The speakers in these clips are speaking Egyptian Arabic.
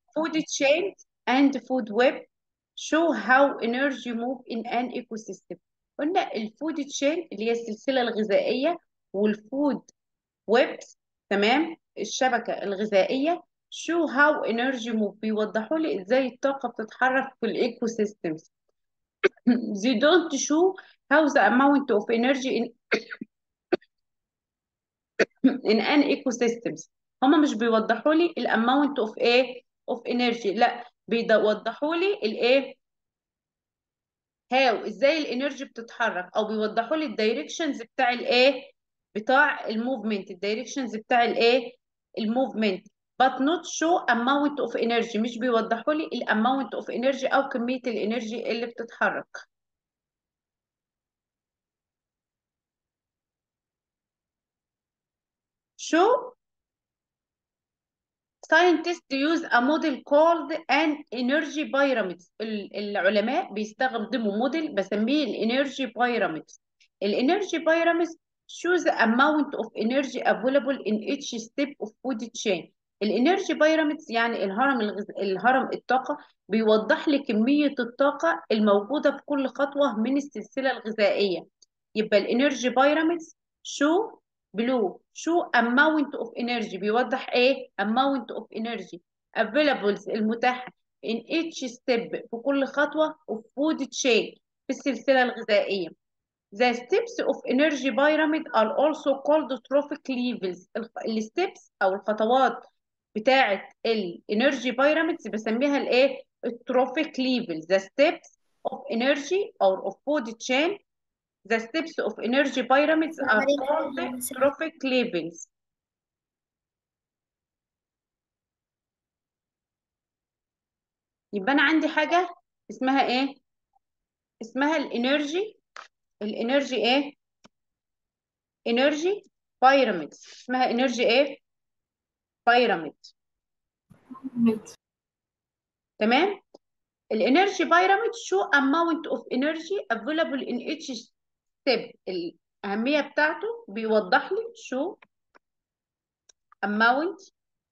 food chain and food web show how energy move in an ecosystem قلنا الفود تشين اللي هي السلسلة الغذائية والفود ويبس تمام الشبكة الغذائية show how energy move بيوضحوا لي ازاي الطاقة بتتحرك في الايكو سيستمز they don't show how the amount of energy in in an ecosystems هما مش بيوضحوا لي الاماونت اوف ايه اوف انرجي لا بيوضحوا لي الايه هاو ازاي الانرجي بتتحرك او بيوضحوا لي الدايركشنز بتاع الايه بتاع الموفمنت الدايركشنز بتاع الايه الموفمنت but not show amount of energy مش بيوضحوا لي الاماونت اوف انرجي او كمية الانرجي اللي بتتحرك show scientists use a model called an energy pyramid ال- العلماء بيستخدموا موديل بسميه الانرجي بيراميدز الانرجي بيراميدز shows the amount of energy available in each step of food chain الانرجي بيراميدز يعني الهرم الغز... الهرم الطاقة بيوضح لي كمية الطاقة الموجودة في كل خطوة من السلسلة الغذائية يبقى الانرجي بيراميدز شو بلو شو amount of energy بيوضح ايه amount of energy available المتاحة in each step في كل خطوة of food chain في السلسلة الغذائية The steps of energy pyramid are also called trophic levels الستبس أو الخطوات بتاعة الانرجي بيراميدز بسميها الايه التروفيك ليفل the steps of energy or of food chain the steps of energy pyramids are called trophic levels يبقى انا عندي حاجة اسمها ايه اسمها الانرجي الانرجي ايه انرجي بيراميدز اسمها انرجي ايه بيراميد تمام الانرجي بيراميد شو amount of energy available in each step الأهمية بتاعته بيوضح لي شو amount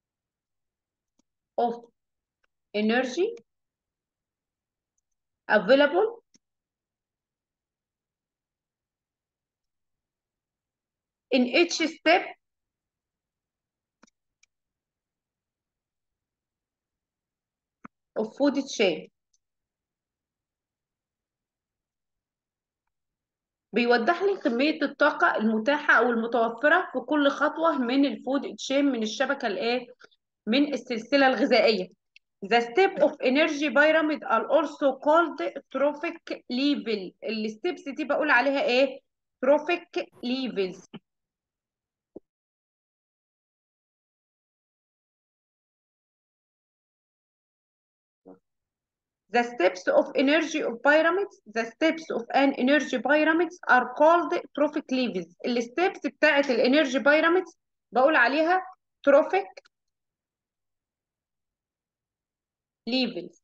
of energy available in each step of food chain بيوضح لي كمية الطاقة المتاحة أو المتوفرة في كل خطوة من الفود تشين من الشبكة الإيه؟ من السلسلة الغذائية. The step of energy pyramid are also called trophic level. الستبس دي بقول عليها إيه؟ trophic levels. The steps of energy of pyramids, the steps of an energy pyramids are called trophic levels. الستبس بتاعت الانرجي pyramids بقول عليها trophic levels.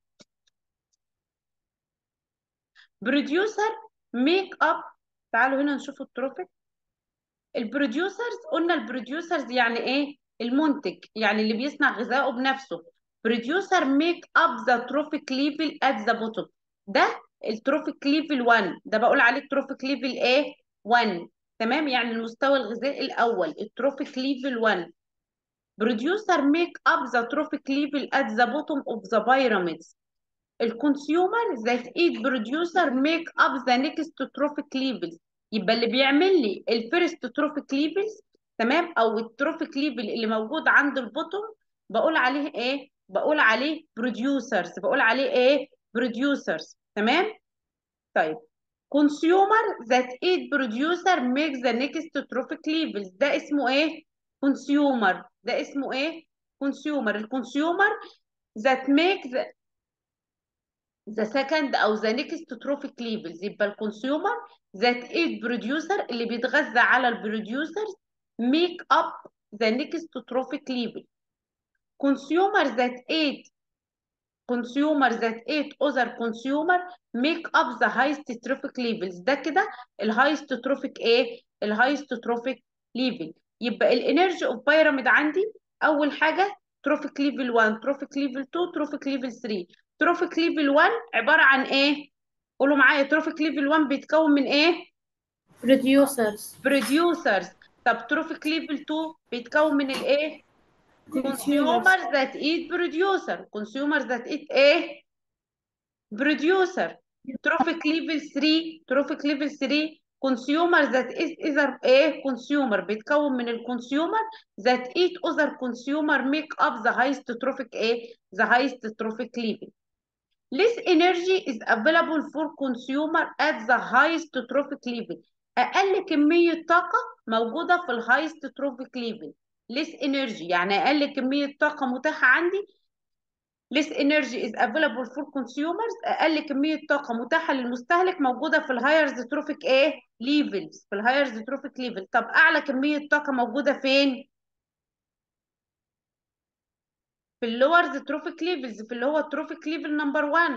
Producer make up تعالوا هنا نشوف التروفيك. البروديوسرز قلنا البروديوسرز يعني ايه؟ المنتج يعني اللي بيصنع غذائه بنفسه. producer make up the trophic level at the bottom ده التروفيك ليفل 1 ده بقول عليه التروفيك ليفل ايه 1 تمام يعني المستوى الغذائي الاول التروفيك ليفل 1 producer make up the trophic level at the bottom of the pyramids الكونسيومر that eat producer make up the next trophic levels يبقى اللي بيعمل لي الفيرست تروفيك ليفلز تمام او التروفيك ليفل اللي موجود عند البوتوم بقول عليه ايه بقول عليه بروديوسرز بقول عليه ايه بروديوسرز تمام طيب consumer that eat producer makes the next trophic levels ده اسمه ايه consumer ده اسمه ايه consumer الكونسيومر that make the the second او the next trophic levels يبقى الكونسيومر that eat producer اللي بيتغذى على البروديوسرز make up the next trophic level consumer that eat consumer that eat other consumer make up the highest trophic levels ده كده الهايست تروفيك ايه الهايست تروفيك ليفل يبقى الانرجي اوف بيراميد عندي اول حاجه تروفيك ليفل 1 تروفيك ليفل 2 تروفيك ليفل 3 تروفيك ليفل 1 عباره عن ايه قولوا معايا تروفيك ليفل 1 بيتكون من ايه producers بروديوسرز طب تروفيك ليفل 2 بيتكون من الايه consumers consumers that eat producer consumers that eat ايه producer trophic level 3 trophic level 3 consumers that is either ايه consumer بيتكون من الكونسيومر that eat other consumer make up the highest trophic ايه the highest trophic level less energy is available for consumer at the highest trophic level اقل كمية طاقة موجودة في الهايست trophic level less energy يعني اقل كمية طاقة متاحة عندي less energy is available for consumers اقل كميه طاقه متاحه للمستهلك موجوده في الهايرز تروفيك ايه ليفلز في الهايرز تروفيك ليفل طب اعلى كميه طاقه موجوده فين في اللورز تروفيك ليفلز في اللي هو التروفيك ليفل نمبر 1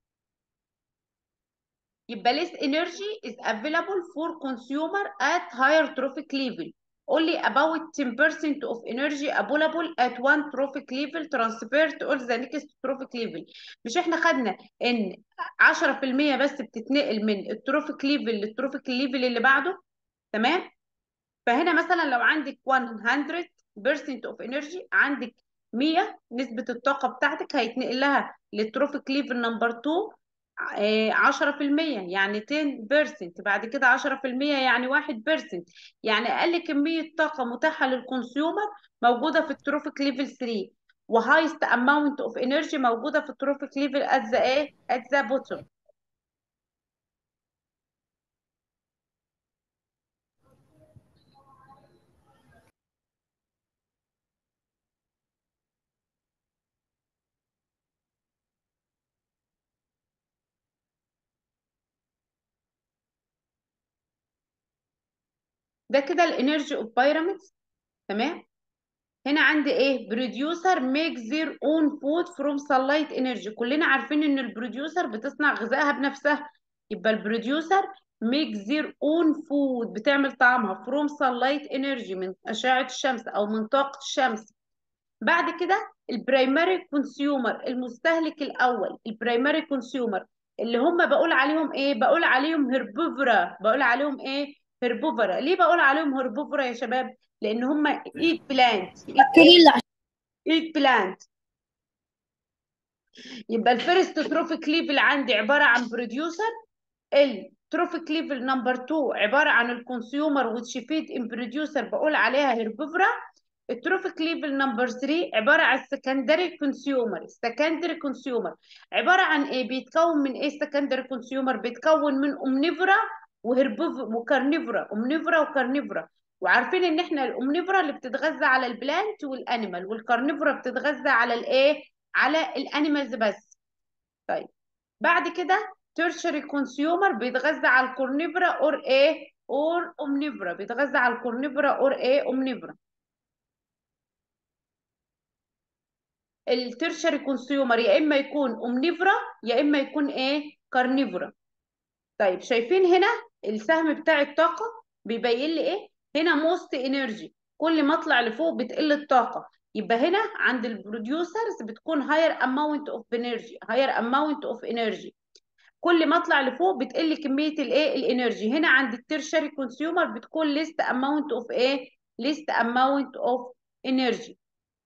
يبقى less energy is available for consumer at higher trophic level only about 10% of energy available at one trophic level transferred to the next trophic level مش احنا خدنا ان 10% بس بتتنقل من التروفيك ليفل للتروفيك ليفل اللي بعده تمام فهنا مثلا لو عندك 100% of energy عندك 100 نسبة الطاقة بتاعتك هيتنقل لها للتروفيك ليفل نمبر 2 عشرة في المية يعني 10% بعد كده عشرة في المية يعني واحد بيرسنت يعني أقل كمية طاقة متاحة للكونسيومر موجودة في التروفيك ليفل 3 وهايست اماونت اوف انرجي موجودة في التروفيك ليفل ات ذا ايه ات ذا بوتوم ده كده الانرجي اوف بيراميدز تمام هنا عندي ايه بروديوسر ميك زير اون فود فروم sunlight انرجي كلنا عارفين ان البروديوسر بتصنع غذائها بنفسها يبقى البروديوسر ميك زير اون فود بتعمل طعمها فروم sunlight انرجي من اشعه الشمس او من طاقه الشمس بعد كده البرايمري كونسيومر المستهلك الاول البرايمري كونسيومر اللي هم بقول عليهم ايه بقول عليهم هربوفرا بقول عليهم ايه هربوفرا ليه بقول عليهم هربوفرا يا شباب لان هم ايت بلانت ايت بلانت يبقى الفيرست تروفيك ليفل عندي عباره عن بروديوسر التروفيك ليفل نمبر 2 عباره عن الكونسيومر which feed in producer بقول عليها هربوفرا التروفيك ليفل نمبر 3 عباره عن السكندري كونسيومر السكندري كونسيومر عباره عن ايه بيتكون من ايه السكندري كونسيومر بيتكون من اومنيفرا وهربوف وكارنيفرا اومنيفرا وكارنيفرا وعارفين ان احنا الاومنيفرا اللي بتتغذى على البلانت والانيمال والكارنيفرا بتتغذى على الايه على الانيمالز بس طيب بعد كده تيرشري كونسيومر بيتغذى على الكورنيفرا اور ايه اور اومنيفرا بيتغذى على الكورنيفرا اور ايه اومنيفرا التيرشري كونسيومر يا اما يكون اومنيفرا يا اما يكون ايه كارنيفرا طيب شايفين هنا السهم بتاع الطاقه بيبين لي ايه هنا موست انرجي كل ما اطلع لفوق بتقل الطاقه يبقى هنا عند البروديوسرز بتكون هاير اماونت اوف انرجي هاير اماونت اوف انرجي كل ما اطلع لفوق بتقل كميه الايه الانرجي هنا عند التيرشري كونسيومر بتكون ليست اماونت اوف ايه ليست اماونت اوف انرجي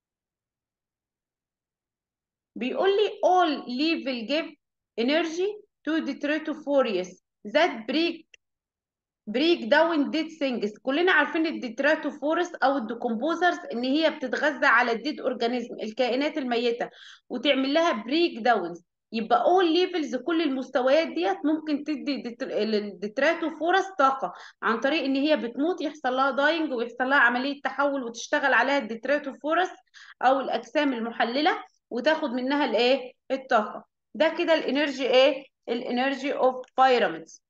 بيقول لي all level give energy to the teratophores that break break down dead things كلنا عارفين الديتراتوفورس او الديكومبوزرز ان هي بتتغذى على الديد اورجانيزم الكائنات الميته وتعمل لها بريك داونز يبقى all ليفلز كل المستويات ديت ممكن تدي للديتراتوفورس طاقه عن طريق ان هي بتموت يحصل لها داينج ويحصل لها عمليه تحول وتشتغل عليها الديتراتوفورس او الاجسام المحلله وتاخد منها الايه الطاقه ده كده الانرجي ايه الانرجي اوف بيراميدز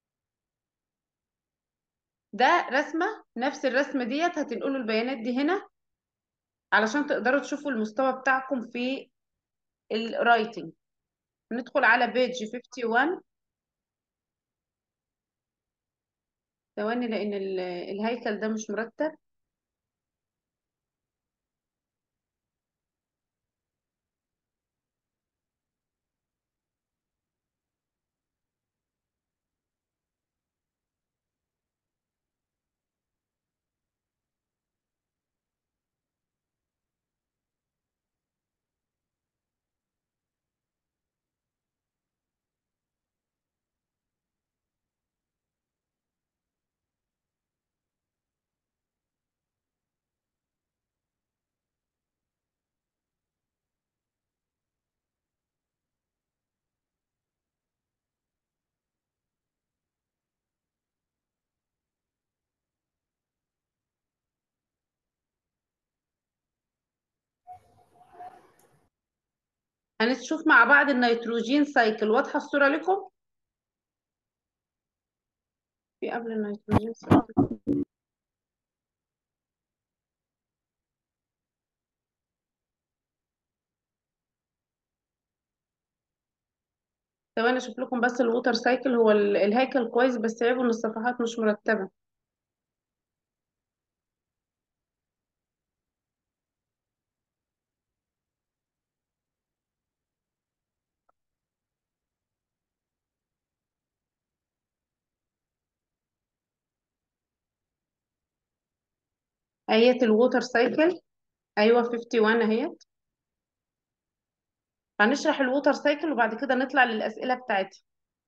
ده رسمه نفس الرسمه ديت هتنقلوا البيانات دي هنا علشان تقدروا تشوفوا المستوى بتاعكم في الرايتنج ندخل على بيج 51 ثواني لان الهيكل ده مش مرتب هنشوف مع بعض النيتروجين سايكل واضحة الصورة لكم في قبل النيتروجين سايكل ثواني اشوف لكم بس الووتر سايكل هو ال- الهيكل كويس بس عيبه ان الصفحات مش مرتبة اهيت الووتر سايكل ايوه 51 اهيت هنشرح الووتر سايكل وبعد كده نطلع للأسئلة بتاعتها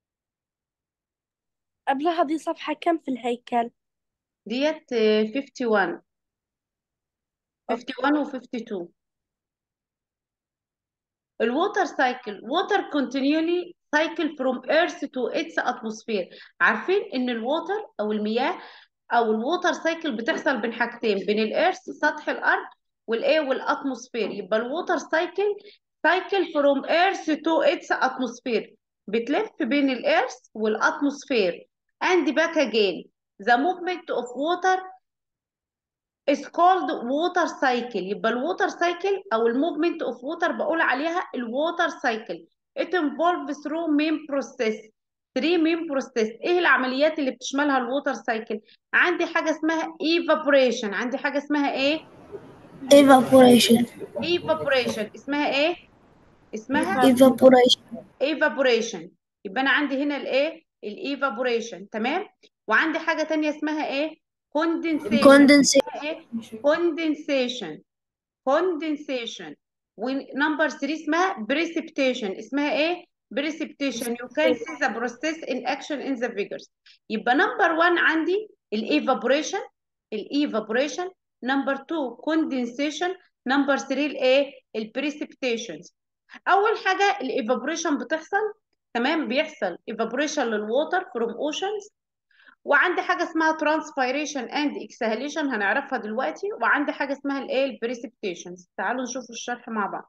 قبلها دي صفحة كم في الهيكل ديت آه، 51 أوكي. 51 و 52 الووتر سايكل ووتر continually cycle from earth to its atmosphere عارفين ان الووتر او المياه او الووتر سايكل بتحصل بين حاجتين بين الارث سطح الارض والايه والاتموسفير يبقى الووتر سايكل سايكل from earth to its atmosphere بتلف بين الارث والاتموسفير and back again the movement of water is called water cycle يبقى الووتر سايكل او الموفمنت اوف ووتر بقول عليها الووتر سايكل it involves through main process 3 main process ايه العمليات اللي بتشملها الووتر سايكل عندي حاجه اسمها evaporation عندي حاجه اسمها ايه evaporation evaporation اسمها ايه اسمها evaporation evaporation يبقى انا عندي هنا الايه الايفابوريشن تمام وعندي حاجه تانية اسمها ايه condensation condensation اسمها ايه condensation condensation ونمبر 3 اسمها precipitation اسمها ايه precipitation you can see the process in action in the figures يبقى نمبر 1 عندي الايفابوريشن الايفابوريشن نمبر 2 condensation نمبر 3 الايه البريسيبيتيشنز اول حاجه الايفابوريشن بتحصل تمام بيحصل evaporation للووتر from oceans وعندي حاجه اسمها transpiration and exhalation هنعرفها دلوقتي وعندي حاجه اسمها الايه البريسيبيتيشنز تعالوا نشوف الشرح مع بعض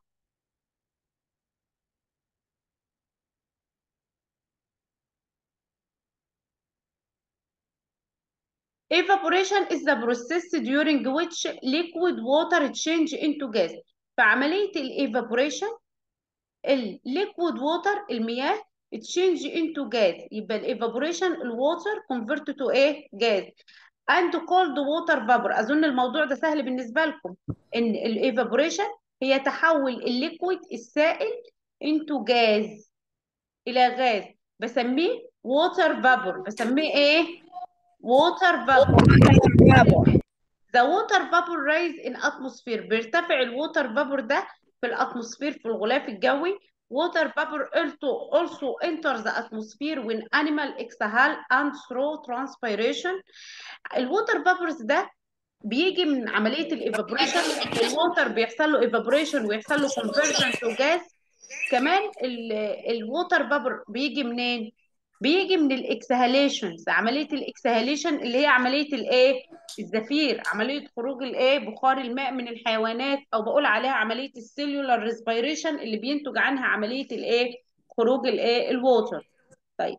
evaporation is the process during which liquid water change into gas فعمليه الايفابوريشن الليكويد ووتر المياه تشينج into gas يبقى الايفابوريشن الووتر convert to ايه gas and cold water vapor اظن الموضوع ده سهل بالنسبه لكم ان الايفابوريشن هي تحول الليكويد السائل into gas الى غاز بسميه water vapor بسميه ايه water vapor The water vapor rise in atmosphere بيرتفع الووتر فابور ده في الاتموسفير في الغلاف الجوي water vapor also also enters the atmosphere when animal exhale and through transpiration الووتر فابورز ده بيجي من عملية الايفابوريشن الووتر بيحصل له ايفابوريشن ويحصل له conversion to gas كمان الووتر فابور بيجي منين؟ بيجي من الاكسهاليشنز عمليه الاكسهاليشن اللي هي عمليه الايه الزفير عمليه خروج الايه بخار الماء من الحيوانات او بقول عليها عمليه السيلولار ريسبيريشن اللي بينتج عنها عمليه الايه خروج الايه الووتر طيب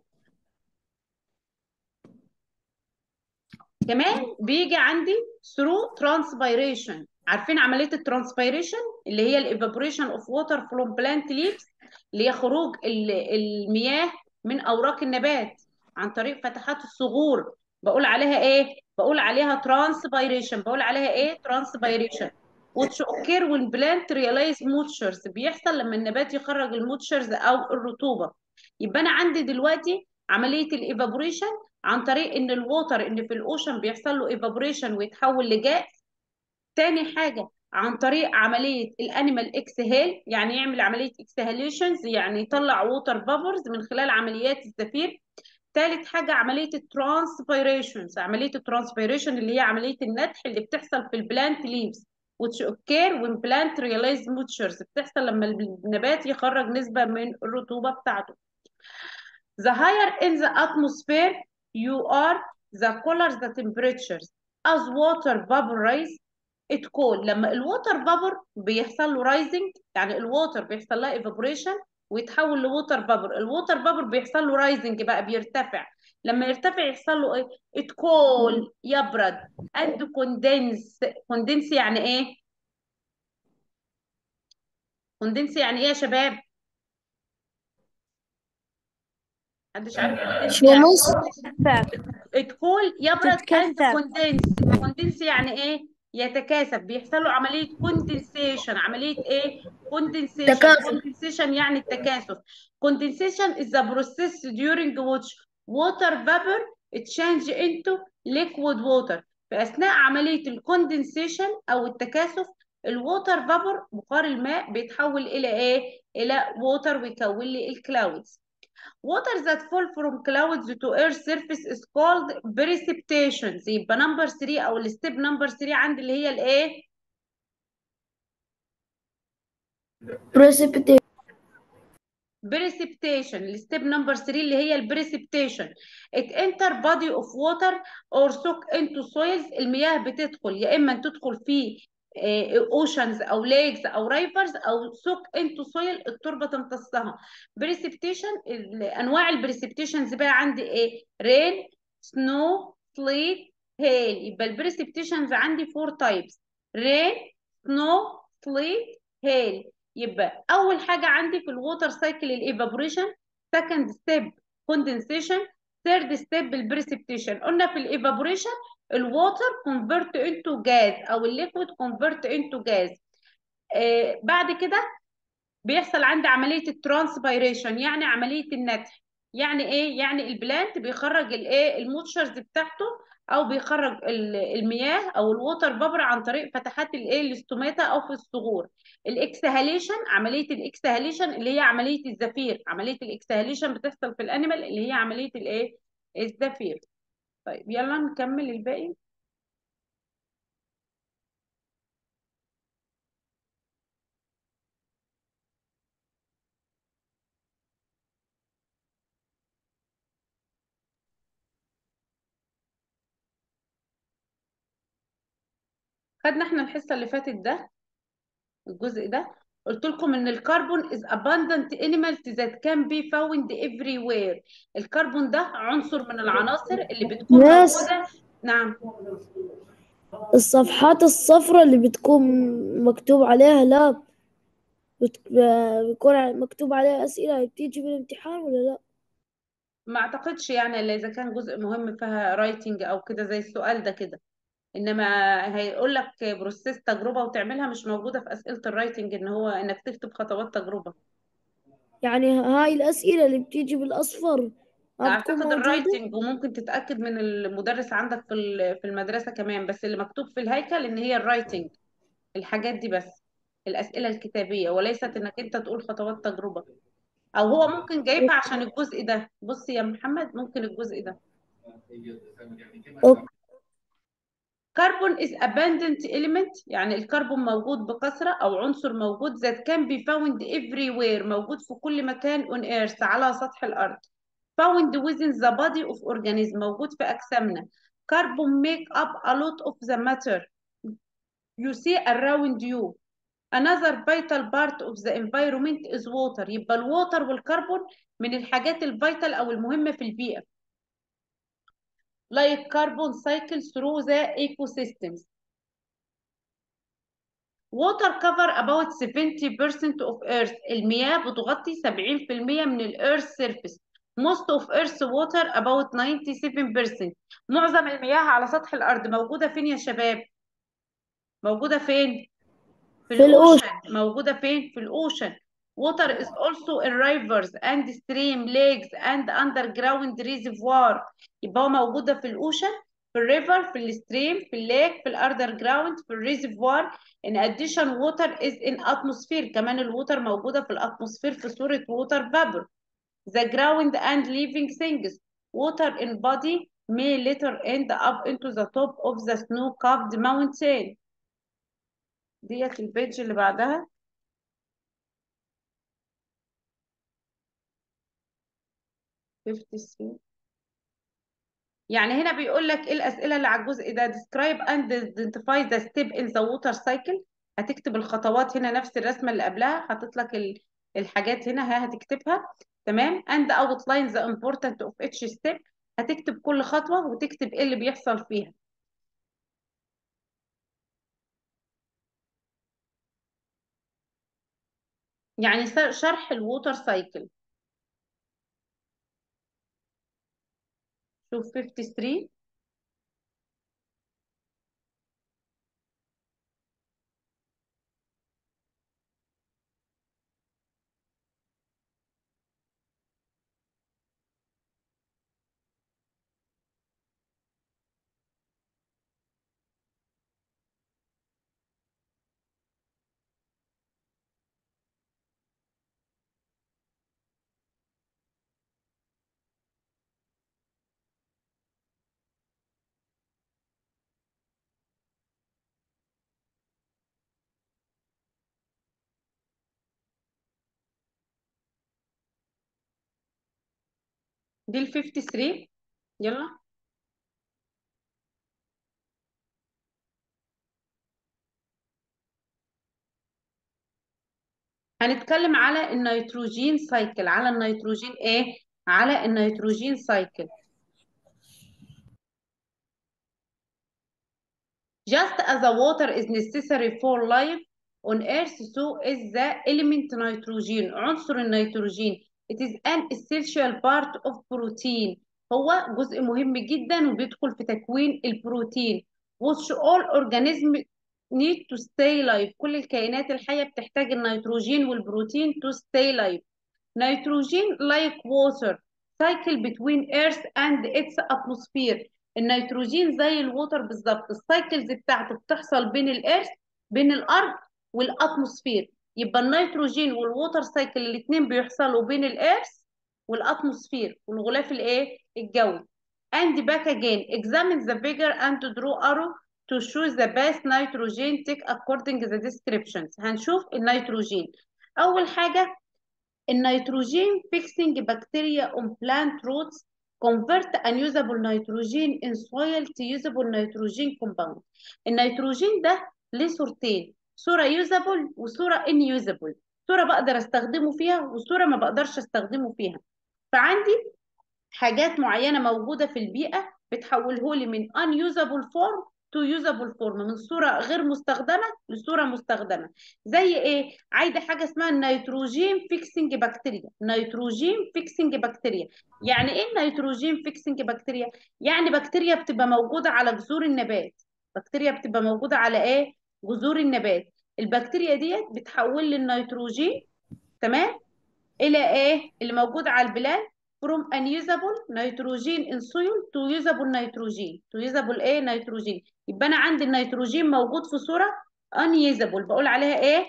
كمان بيجي عندي through transpiration عارفين عمليه الترانسبيريشن اللي هي الايفابوريشن اوف ووتر فروم بلانت ليفز اللي هي خروج ال- المياه من اوراق النبات عن طريق فتحات الصغور بقول عليها ايه بقول عليها ترانسبيريشن بقول عليها ايه ترانسبيريشن which occur when plant realize moistures بيحصل لما النبات يخرج الموتشرز او الرطوبه يبقى انا عندي دلوقتي عمليه الايفابوريشن عن طريق ان الووتر ان في الاوشن بيحصل له ايفابوريشن ويتحول لجاز تاني حاجه عن طريق عمليه الانيمال اكسهيل يعني يعمل عمليه اكسهاليشنز يعني يطلع ووتر فابورز من خلال عمليات الزفير تالت حاجة عملية الترانسبيريشنز عملية الترانسبيريشن اللي هي عملية النتح اللي بتحصل في البلانت ليفز which occur when plant realize moistures بتحصل لما النبات يخرج نسبة من الرطوبة بتاعته the higher in the atmosphere you are the cooler the temperatures as water vapor rise ات كول لما الووتر فابور بيحصل له رايزنج يعني الووتر بيحصل لها ايفابوريشن ويتحول لووتر فابور الووتر فابور بيحصل له رايزنج بقى بيرتفع لما يرتفع يحصل له ايه ات كول يبرد اند كوندنس كوندنس يعني ايه كوندنس يعني ايه يا شباب محدش عارف كوندنس شو يعني نص الكول يبرد اند تتكثف. كوندنس كوندنس يعني ايه يتكاثف بيحصل له عمليه كوندنسيشن عمليه ايه كوندنسيشن تكاثف. كوندنسيشن يعني التكاثف كوندنسيشن is the process during which water vapor change into liquid water في اثناء عمليه الكوندنسيشن او التكاثف الووتر فابور بخار الماء بيتحول الى ايه الى ووتر ويكون لي الكلاودز Water that fall from clouds to earth surface is called precipitation يبقى نمبر 3 او الستيب نمبر 3 عندي اللي هي الايه precipitation precipitation الستيب نمبر 3 اللي هي البريسبتيشن it enter body of water or soak into soils المياه بتدخل يا اما تدخل في اوشنز او ليكس او ريفرز او سوك انتو سويل التربه تمتصها بريسبتيشن انواع البريسبتيشنز بقى عندي ايه رين سنو سليت هيل يبقى البريسبتيشنز عندي فور تايبس رين سنو سليت هيل يبقى اول حاجه عندي في الووتر سايكل الايفابوريشن سكند ستيب كوندنسيشن ثيرد ستيب البريسبتيشن قلنا في الايفابوريشن الووتر كونفرت انتو جاز او الليكويد كونفرت انتو جاز آه بعد كده بيحصل عندي عمليه الترانسبيريشن يعني عمليه النتح يعني ايه يعني البلانت بيخرج الايه الموتشرز بتاعته او بيخرج المياه او الووتر فابر عن طريق فتحات الايه الاستوماتا او في الصغور الاكسهاليشن عمليه الاكسهاليشن اللي هي عمليه الزفير عمليه الاكسهاليشن بتحصل في الانيمال اللي هي عمليه الايه الزفير طيب يلا نكمل الباقي خدنا احنا الحصه اللي فاتت ده الجزء ده قلت لكم ان الكربون is abundant element that can be found everywhere الكربون ده عنصر من العناصر اللي بتكون Yes. موجوده نعم الصفحات الصفراء اللي بتكون مكتوب عليها لا بت- بيكون مكتوب عليها أسئلة بتيجي في الامتحان ولا لا؟ ما اعتقدش يعني الا اذا كان جزء مهم فيها رايتنج او كده زي السؤال ده كده انما هيقول لك بروسيس تجربه وتعملها مش موجوده في اسئله الرايتنج ان هو انك تكتب خطوات تجربه يعني هاي الأسئلة اللي بتيجي بالأصفر ما بتكون اعتقد موجودة؟ الرايتنج وممكن تتاكد من المدرس عندك في ال- في المدرسه كمان بس اللي مكتوب في الهيكل ان هي الرايتنج الحاجات دي بس الاسئله الكتابيه وليست انك انت تقول خطوات تجربه او هو ممكن جايبها عشان الجزء ده بص يا محمد ممكن الجزء ده أوكي. كربون is abundant element يعني الكربون موجود بكثرة أو عنصر موجود that can be found everywhere موجود في كل مكان on earth على سطح الأرض found within the body of organism موجود في أجسامنا carbon make up a lot of the matter you see around you another vital part of the environment is water يبقى الووتر والكربون من الحاجات الفيتال أو المهمة في البيئة like carbon cycle through the ecosystems. Water cover about 70% of Earth. المياه بتغطي 70% من الأرث surface. Most of Earth's water about 97%. معظم المياه على سطح الأرض موجودة فين يا شباب؟ موجودة فين؟ في في الأوشن موجودة فين؟ في الأوشن. Water is also in rivers and stream, lakes and underground reservoir. يبقى هو موجودة في الأوشن في الريفر في الستريم في الليك في الاندر جراوند في الريزرفوار in addition water is in atmosphere كمان الووتر موجودة في الاتموسفير في صورة water vapor the ground and living things water in body may later end up into the top of the snow capped mountain ديت البيج اللي بعدها fifty three يعني هنا بيقول لك ايه الاسئله اللي على الجزء ده describe and identify the step in the water cycle هتكتب الخطوات هنا نفس الرسمه اللي قبلها حاطط لك ال- الحاجات هنا ها هتكتبها تمام and outline the importance of each step هتكتب كل خطوه وتكتب ايه اللي بيحصل فيها يعني س- شرح الووتر سايكل شوف 53 دي ال 53 يلا هنتكلم على النيتروجين سايكل على النيتروجين ايه على النيتروجين سايكل Just as the water is necessary for life on earth, so is the element nitrogen. عنصر النيتروجين. It is an essential part of protein. هو جزء مهم جدا وبيدخل في تكوين البروتين. Which all organisms need to stay alive. كل الكائنات الحية بتحتاج النيتروجين والبروتين to stay alive. Nitrogen like water cycle between earth and its atmosphere. النيتروجين زي الووتر بالظبط السايكلز بتاعته بتحصل بين الارث بين الارض والاتموسفير يبقى النيتروجين والووتر سايكل الاثنين بيحصلوا بين الارث والاتموسفير والغلاف الايه الجوي and back again examine the figure and draw arrow to show the best nitrogen take according to the descriptions هنشوف النيتروجين اول حاجه النيتروجين fixing bacteria on plant roots convert unusable nitrogen in soil to usable nitrogen compound النيتروجين ده ليه صورتين صورة usable وصورة inusable صورة بقدر استخدمه فيها وصورة ما بقدرش استخدمه فيها فعندي حاجات معينة موجودة في البيئة بتحوله لي من unusable form to usable form من صورة غير مستخدمة لصورة مستخدمة زي ايه عايزة حاجة اسمها النيتروجين فيكسنج بكتيريا نيتروجين فيكسنج بكتيريا يعني ايه النيتروجين فيكسنج بكتيريا يعني بكتيريا بتبقى موجودة على جذور النبات بكتيريا بتبقى موجودة على ايه جذور النبات البكتيريا ديت بتحول لي النيتروجين تمام الى ايه اللي موجود على البلاد from unusable nitrogen in soil to usable nitrogen to usable ايه نيتروجين يبقى انا عندي النيتروجين موجود في صورة unusable بقول عليها ايه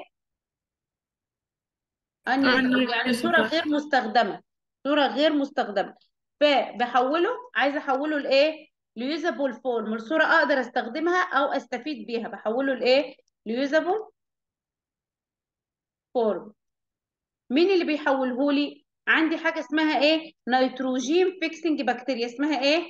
unusable يعني صورة غير مستخدمة صورة غير مستخدمة فبحوله عايزه احوله لايه ليوزابل فورم الصورة اقدر استخدمها او استفيد بيها بحوله لايه ليوزابل فورم مين اللي بيحوله لي عندي حاجه اسمها ايه نيتروجين فيكسنج بكتيريا اسمها ايه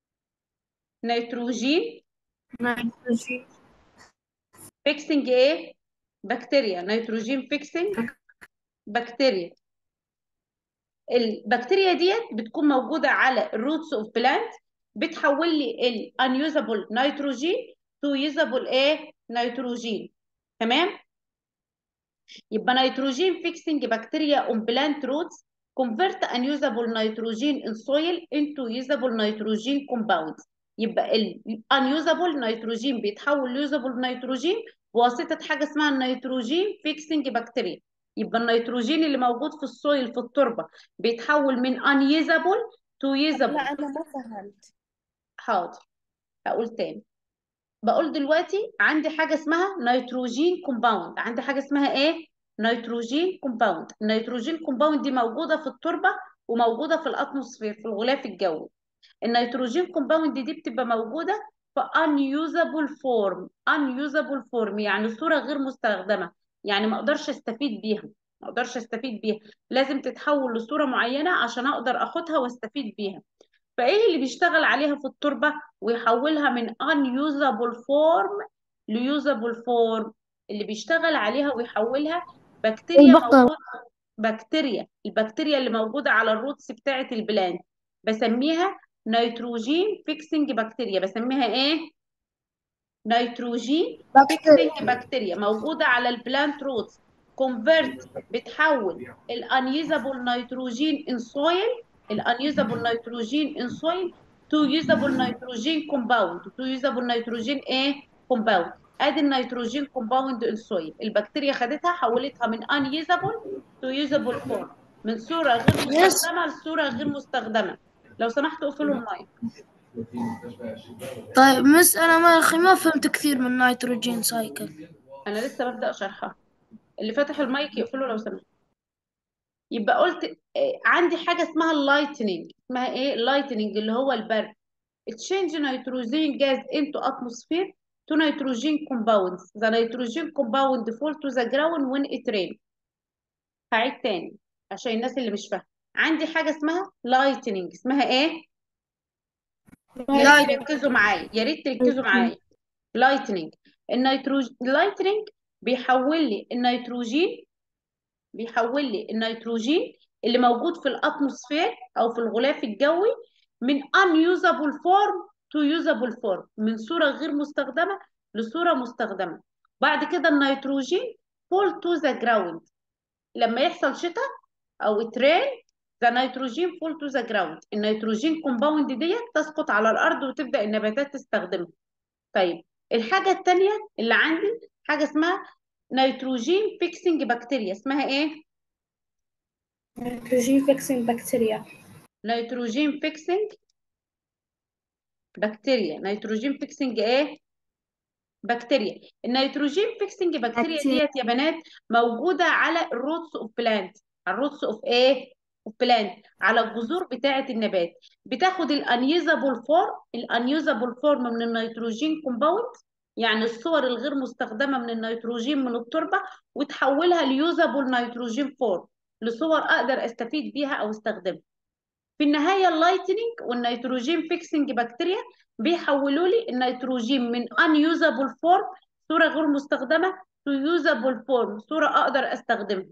نيتروجين نيتروجين فيكسنج ايه بكتيريا نيتروجين فيكسنج بكتيريا البكتيريا ديت بتكون موجوده على الروتس اوف بلانت بتحول لي الانيوزابل نيتروجين تو يوزابل ايه نيتروجين تمام يبقى نيتروجين فيكسنج بكتيريا اون بلانت روتس convert unusable nitrogen in soil into usable nitrogen compounds يبقى ال unusable nitrogen بيتحول ل usable nitrogen بواسطة حاجة اسمها النيتروجين فيكسنج بكتيريا يبقى النيتروجين اللي موجود في السويل في التربة بيتحول من unusable to usable لا أنا ما فهمت حاضر هقول تاني بقول دلوقتي عندي حاجة اسمها نيتروجين كومباوند عندي حاجة اسمها ايه نيتروجين كومباوند النيتروجين كومباوند دي موجودة في التربة وموجودة في الاتموسفير في الغلاف الجوي النيتروجين كومباوند دي بتبقى موجودة في unusable form unusable form يعني صورة غير مستخدمة يعني ما اقدرش استفيد بيها ما اقدرش استفيد بيها لازم تتحول لصورة معينة عشان اقدر اخدها واستفيد بيها فايه اللي بيشتغل عليها في التربه ويحولها من unusable form ليوزابل فورم اللي بيشتغل عليها ويحولها بكتيريا البقر. موجوده بكتيريا البكتيريا اللي موجوده على الروتس بتاعه البلانت بسميها نيتروجين فيكسنج بكتيريا بسميها ايه نيتروجين فيكسنج بكتيريا موجوده على البلانت روتس كونفرت بتحول الانيوزابل نيتروجين ان سويل الانيوزابل نيتروجين ان سويل تو يوزابل نيتروجين كومباوند تو يوزابل نيتروجين ايه كومباوند ادي النيتروجين كومباوند ان سويل البكتيريا خدتها حولتها من انيوزابل تو يوزابل فورم من صوره غير مستخدمه لصوره غير مستخدمه لو سمحتوا اقفلوا المايك طيب مس انا ما اخي ما فهمت كثير من نيتروجين سايكل انا لسه ببدا شرحها اللي فاتح المايك يقفله لو سمحت يبقى قلت آه، عندي حاجه اسمها اللايتنينج اسمها ايه اللايتنينج اللي هو البرد exchange nitrogen gas into atmosphere to nitrogen compounds the nitrogen compound fall to the ground when it rain هعيد تاني عشان الناس اللي مش فاهمه عندي حاجه اسمها لايتنينج اسمها ايه يا ريت تركزوا معايا يا ريت تركزوا معايا لايتنينج النيتروجين اللايتنينج بيحول لي النيتروجين بيحول لي النيتروجين اللي موجود في الاتموسفير او في الغلاف الجوي من unusable form to usable form من صورة غير مستخدمة لصورة مستخدمة بعد كده النيتروجين fall to the ground لما يحصل شتاء او ترين the nitrogen fall to the ground النيتروجين كومباوند ديت تسقط على الارض وتبدا النباتات تستخدمها طيب الحاجه الثانيه اللي عندي حاجه اسمها نيتروجين فيكسنج بكتيريا اسمها ايه نيتروجين فيكسنج بكتيريا نيتروجين فيكسنج بكتيريا نيتروجين فيكسنج ايه بكتيريا النيتروجين فيكسنج بكتيريا بكتيريا. ديت يا بنات موجوده على الروتس اوف بلانت على الروتس اوف ايه اوف بلانت على الجذور بتاعه النبات بتاخد الانيوزابل فورم الانيوزابل فورم من النيتروجين كومباوند يعني الصور الغير مستخدمه من النيتروجين من التربه وتحولها ليوزابل نيتروجين فورم لصور اقدر استفيد بيها او استخدمها في النهايه اللايتنينج والنيتروجين فيكسنج بكتيريا بيحولوا لي النيتروجين من unusable form صوره غير مستخدمه to usable form صوره اقدر استخدمها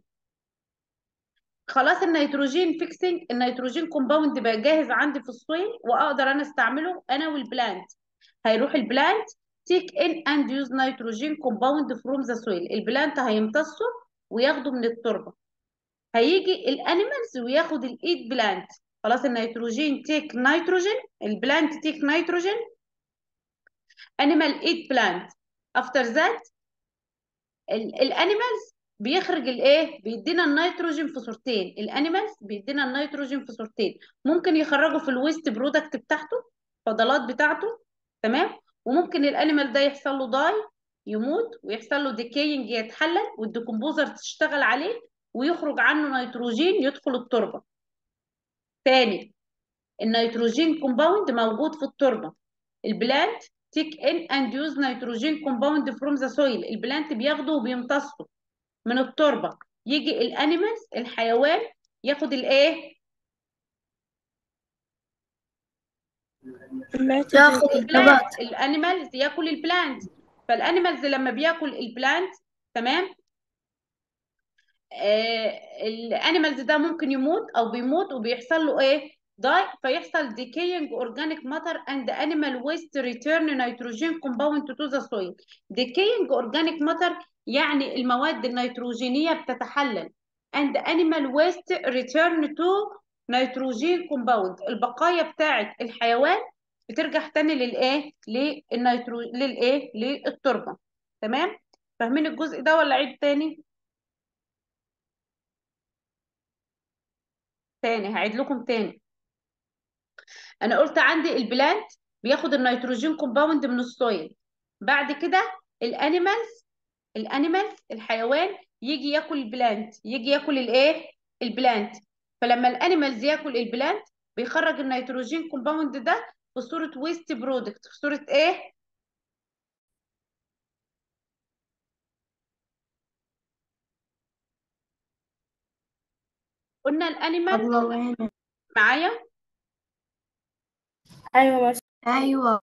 خلاص النيتروجين فيكسنج النيتروجين كومباوند بقى جاهز عندي في السويل واقدر انا استعمله انا والبلانت هيروح البلانت تيك ان اند يوز نيتروجين كومباوند فروم ذا سويل البلانت هيمتصه وياخده من التربه هيجي الانيمالز وياخد الايد بلانت خلاص النيتروجين تيك نيتروجين البلانت تيك نيتروجين animal eat plant after that الانيمالز بيخرج الايه بيدينا النيتروجين في صورتين الانيمالز بيدينا النيتروجين في صورتين ممكن يخرجوا في الويست برودكت بتاعته الفضلات بتاعته تمام وممكن الانيمال ده يحصل له داي يموت ويحصل له ديكينج يتحلل والديكمبوزر تشتغل عليه ويخرج عنه نيتروجين يدخل التربه تاني النيتروجين كومباوند موجود في التربه البلانت تيك ان اند يوز نيتروجين كومباوند فروم ذا سويل البلانت بياخده وبيمتصه من التربه يجي الانيمالز الحيوان ياخد الايه ياخذ النبات الانيمالز ياكل البلانت فالانيمالز لما بياكل البلانت تمام آه الانيمالز ده ممكن يموت او بيموت وبيحصل له ايه داي فيحصل decaying organic matter and animal waste return nitrogen compound to the soil decaying organic matter يعني المواد النيتروجينية بتتحلل and animal waste return to nitrogen compound البقايا بتاعة الحيوان بترجع تاني للايه للنيترو للايه للتربة تمام فاهمين الجزء ده ولا عيد تاني تاني هعيد لكم تاني انا قلت عندي البلانت بياخد النيتروجين كومباوند من السويل بعد كده الانيمالز الانيمالز الحيوان يجي ياكل البلانت يجي ياكل الايه البلانت فلما الانيمالز ياكل البلانت بيخرج النيتروجين كومباوند ده في صورة ويست برودكت في صورة ايه قلنا الانيمال الله يعينك معايا ايوه بس ايوه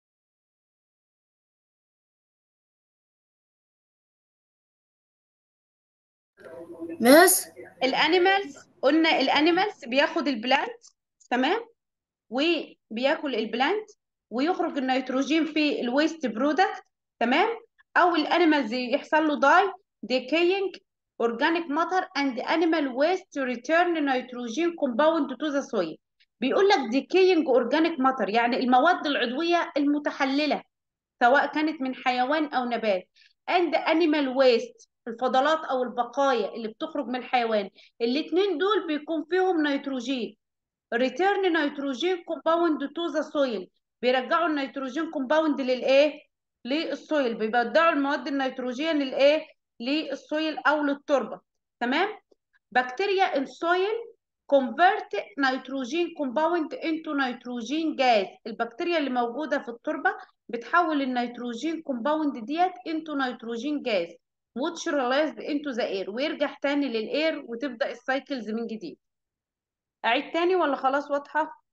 مس الانيمالز قلنا الانيمالز بياخد البلانت تمام وبياكل البلانت ويخرج النيتروجين في الويست برودكت تمام او الانيمالز يحصل له داي decaying organic matter and animal waste to return nitrogen compound to the soil بيقول لك decaying organic matter يعني المواد العضوية المتحللة سواء كانت من حيوان أو نبات and animal waste الفضلات أو البقايا اللي بتخرج من الحيوان الاتنين دول بيكون فيهم نيتروجين return nitrogen compound to the soil بيرجعوا النيتروجين كومباوند للايه للسويل بيبدعوا المواد النيتروجيه للايه للسويل او للتربه تمام بكتيريا in soil convert nitrogen compound into nitrogen gas البكتيريا اللي موجوده في التربه بتحول النيتروجين كومباوند ديت into nitrogen gas which released into the air ويرجع تاني للاير وتبدا السايكلز من جديد اعيد تاني ولا خلاص واضحه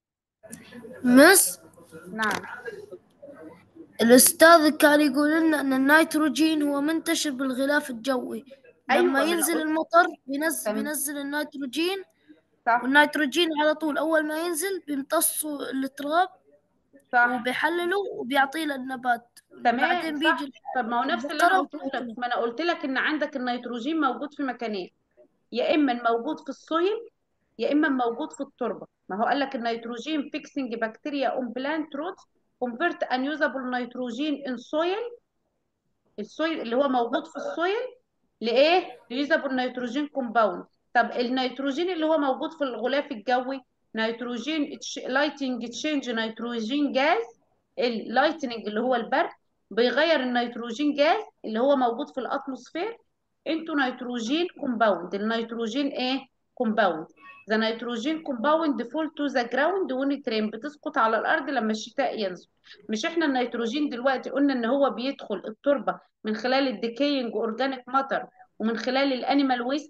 مس نعم الأستاذ كان يقول لنا أن النيتروجين هو منتشر بالغلاف الجوي أيوة، لما ما أنا ينزل قلت. المطر بينزل تمام. بينزل النيتروجين صح والنيتروجين على طول أول ما ينزل بيمتصوا التراب صح وبيحللوا وبيعطيه للنبات تمام بعدين صح بيجي طب ما هو نفس اللي انا المحترم قلته لك ما انا قلت لك ان عندك النيتروجين موجود في مكانين يا اما موجود في السويل يا اما موجود في التربه ما هو قال لك النيتروجين فيكسنج بكتيريا اون بلانت روت كونفرت ان يوزابل نيتروجين ان سويل السويل اللي هو موجود في السويل لايه ليوزابل نيتروجين كومباوند طب النيتروجين اللي هو موجود في الغلاف الجوي نيتروجين لايتنج تشينج نيتروجين جاز اللايتنج اللي هو البرد بيغير النيتروجين جاز اللي هو موجود في الاتموسفير انتو نيتروجين كومباوند النيتروجين ايه كومباوند ذا نيتروجين كومباوند فول تو ذا جراوند ونترين بتسقط على الارض لما الشتاء ينزل مش احنا النيتروجين دلوقتي قلنا ان هو بيدخل التربه من خلال الديكينج اورجانيك ماتر ومن خلال الانيمال ويست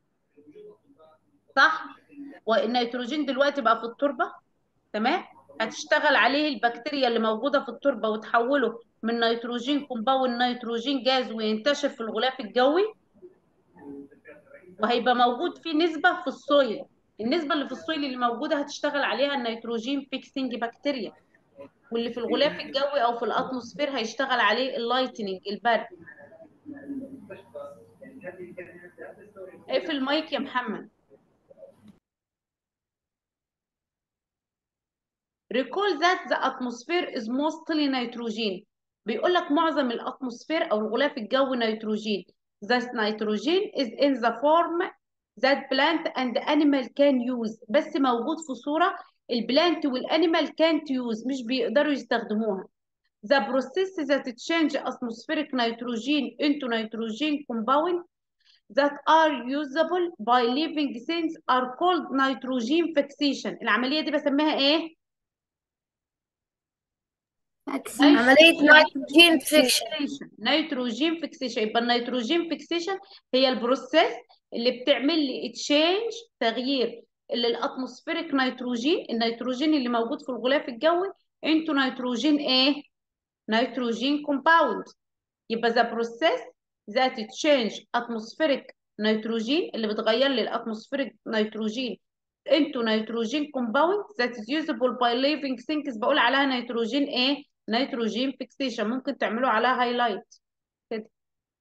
صح والنيتروجين دلوقتي بقى في التربه تمام هتشتغل عليه البكتيريا اللي موجوده في التربه وتحوله من نيتروجين كومباوند نيتروجين جاز وينتشر في الغلاف الجوي وهيبقى موجود فيه نسبه في السويل النسبه اللي في السويل اللي موجوده هتشتغل عليها النيتروجين فيكسنج بكتيريا واللي في الغلاف الجوي او في الاتموسفير هيشتغل عليه اللايتنينج البرد اقفل المايك يا محمد recall that the atmosphere is mostly nitrogen بيقول لك معظم الاتموسفير او الغلاف الجوي نيتروجين This nitrogen is in the form that plant and animal can use بس موجود في صورة البلانت والانيمال can't use مش بيقدروا يستخدموها The process that change atmospheric nitrogen into nitrogen compound that are usable by living things are called nitrogen fixation العملية دي بسميها ايه؟ عملية نيتروجين فيكشن نيتروجين فيكسيشن يبقى النيتروجين فيكسيشن هي البروسيس اللي بتعمل لي تشينج تغيير اللي الاتموسفيريك نيتروجين النيتروجين اللي موجود في الغلاف الجوي انتو نيتروجين ايه نيتروجين كومباوند يبقى ذا بروسيس ذات تشينج اتموسفيريك نيتروجين اللي بتغير لي الاتموسفيريك نيتروجين انتو نيتروجين كومباوند ذات از يوزبل باي ليفنج ثينكس بقول عليها نيتروجين ايه نيتروجين فيكسيشن ممكن تعملوا عليها هايلايت كده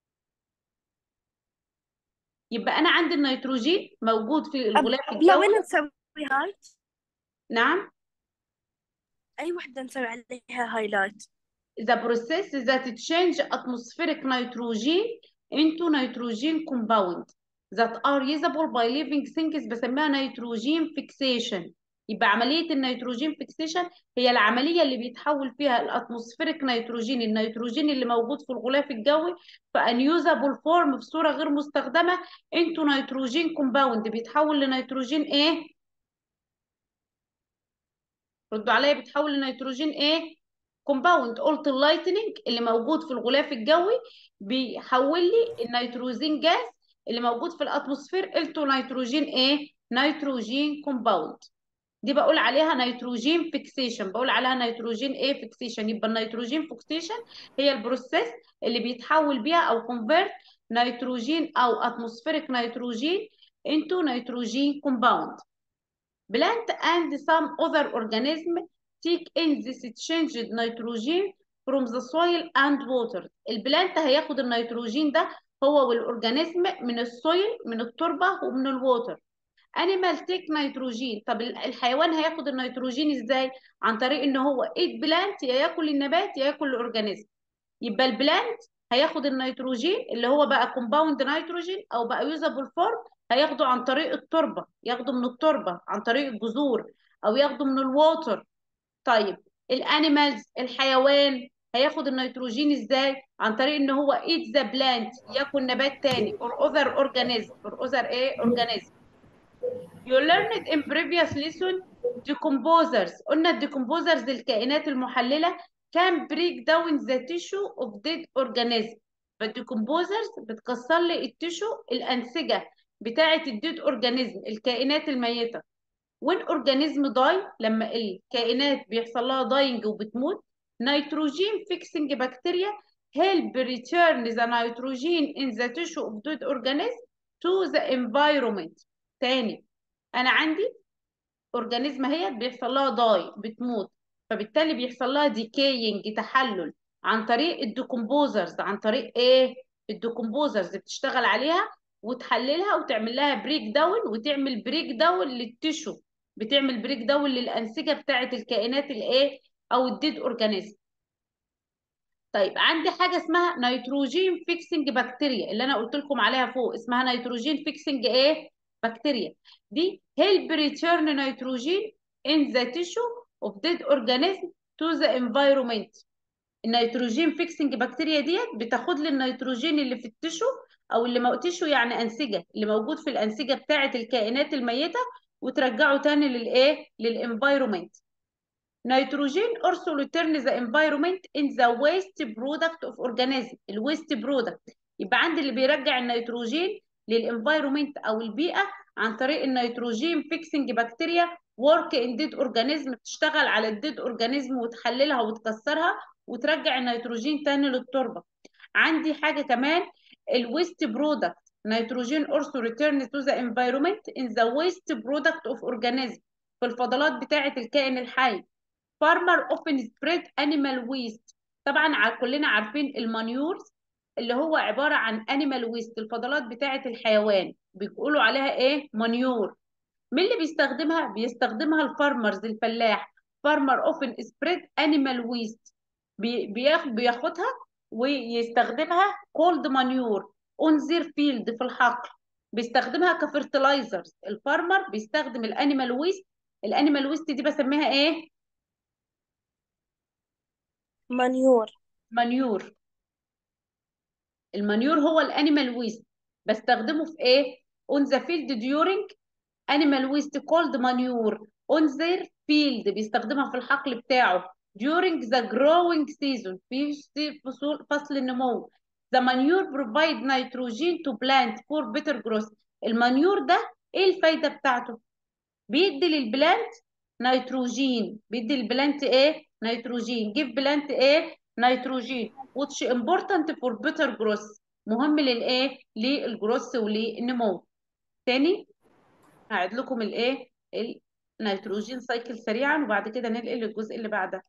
يبقى انا عندي النيتروجين موجود في الغلاف لو الجوي وين نسوي هايلايت نعم أي وحدة نسوي عليها هايلايت the process that change atmospheric nitrogen into nitrogen compound that are usable by living things بسميها نيتروجين fixation يبقى عملية النيتروجين فيكسيشن هي العملية اللي بيتحول فيها الاتموسفيريك نيتروجين النيتروجين اللي موجود في الغلاف الجوي في unusable form في صورة غير مستخدمة into نيتروجين كومباوند بيتحول لنيتروجين ايه؟ ردوا عليا بيتحول لنيتروجين ايه؟ كومباوند قلت اللايتنينج اللي موجود في الغلاف الجوي بيحول لي النيتروجين جاز اللي موجود في الاتموسفير into نيتروجين ايه؟ نيتروجين كومباوند دي بقول عليها نيتروجين فيكسيشن بقول عليها نيتروجين ايه فيكسيشن يبقى النيتروجين فيكسيشن هي البروسيس اللي بيتحول بيها او كونفيرت نيتروجين او اتموسفيريك نيتروجين into نيتروجين كومباوند plant and some other organism take in this changed nitrogen from the soil and water البلانت هياخد النيتروجين ده هو والاورجانيزم من السويل من التربه ومن الووتر انيمال تيك نيتروجين طب الحيوان هياخد النيتروجين ازاي عن طريق ان هو ايت بلانت يا ياكل النبات يا ياكل الاورجانيزم يبقى البلانت هياخد النيتروجين اللي هو بقى كومباوند نيتروجين او بقى يوزابل فورم هياخده عن طريق التربه ياخده من التربه عن طريق الجذور او ياخده من الووتر طيب الانيمالز الحيوان هياخد النيتروجين ازاي عن طريق ان هو ايت ذا بلانت ياكل نبات تاني or other organism or other ايه organism You learned in previous lesson decomposers قلنا الديكمبوزرز الكائنات المحللة can break down the tissue of dead organism فالديكمبوزرز بتكسر لي التشو الأنسجة بتاعة الديد اورجانيزم الكائنات الميتة when organism die لما الكائنات بيحصل لها داينج وبتموت نيتروجين fixing بكتيريا help return the nitrogen in the tissue of dead organism to the environment تاني انا عندي اورجانيزم هي بيحصل لها داي بتموت فبالتالي بيحصل لها ديكينج تحلل عن طريق الديكمبوزرز عن طريق ايه الديكمبوزرز بتشتغل عليها وتحللها وتعمل لها بريك داون وتعمل بريك داون للتشو بتعمل بريك داون للانسجه بتاعه الكائنات الايه او الديد اورجانيزم طيب عندي حاجه اسمها نيتروجين فيكسنج بكتيريا اللي انا قلت لكم عليها فوق اسمها نيتروجين فيكسنج ايه بكتيريا دي help return nitrogen in the tissue of dead organism to the environment النيتروجين فيكسنج بكتيريا ديت بتاخد لي النيتروجين اللي في التشو او اللي مو تشو يعني انسجه اللي موجود في الانسجه بتاعه الكائنات الميته وترجعه تاني للايه للانفايرومنت نيتروجين also return the environment in the waste product of organism الويست برودكت يبقى عندي اللي بيرجع النيتروجين للانفايرومنت او البيئه عن طريق النيتروجين فيكسنج بكتيريا ورك ان ديد اورجانيزم بتشتغل على الديد اورجانيزم وتحللها وتكسرها وترجع النيتروجين تاني للتربه عندي حاجه كمان الويست برودكت نيتروجين also return to the environment in the waste product of organism في الفضلات بتاعه الكائن الحي farmer often spread animal waste طبعا كلنا عارفين المانيورز اللي هو عبارة عن animal waste الفضلات بتاعة الحيوان بيقولوا عليها ايه مانيور مين اللي بيستخدمها بيستخدمها الفارمرز الفلاح farmer often spread animal waste بياخد بياخدها ويستخدمها cold manure on their field في الحقل بيستخدمها كفرتلايزرز الفارمر بيستخدم الانيمال ويست الانيمال ويست دي بسميها ايه مانيور مانيور المانيور هو الانيمال ويست بستخدمه في ايه on the field during animal waste called manure on their field بيستخدمها في الحقل بتاعه during the growing season في فصول فصل النمو the manure provide nitrogen to plant for better growth المانيور ده ايه الفايده بتاعته بيدي للبلانت نيتروجين بيدي البلانت ايه نيتروجين جيب بلانت ايه نيتروجين which important for better growth مهم للايه للجروث وللنمو تاني هعيد لكم الايه النيتروجين سايكل سريعا وبعد كده ننقل للجزء اللي بعده